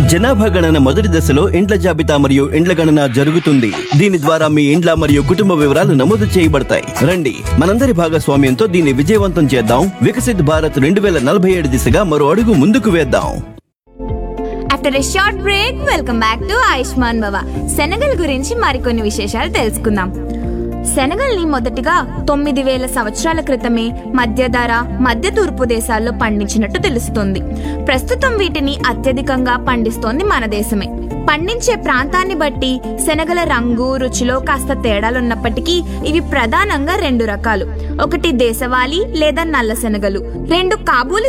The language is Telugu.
జనాభా గణన మొదటి దశలో ఇండ్ల జాబితా మరియు ఇండ్ల గణన జరుగుతుంది దీని ద్వారా మీ ఇండ్ల మరియు కుటుంబ వివరాలు నమోదు చేయబడతాయి రండి మనందరి భాగస్వామ్యంతో దీన్ని విజయవంతం చేద్దాం వికసిత్ భారత్ రెండు వేల నలభై ఏడు దిశగా మరో అడుగు ముందుకు వేద్దాం after a short break welcome back to Ayushman Bhava శనగల గురించి మరికొన్ని విశేషాలు తెలుసుకుందాం శనగల్ని మొదటిగా తొమ్మిది వేల సంవత్సరాల క్రితమే మధ్యధర మధ్య తూర్పు దేశాల్లో పండించినట్టు తెలుస్తుంది ప్రస్తుతం వీటిని అత్యధికంగా పండిస్తోంది మన దేశమే పండించే ప్రాంతాన్ని బట్టి శనగల రంగు రుచిలో కాస్త తేడాలున్నప్పటికీ ఇవి ప్రధానంగా రెండు రకాలు ఒకటి దేశవాళీ లేదా నల్ల శనగలు రెండు కాబూలి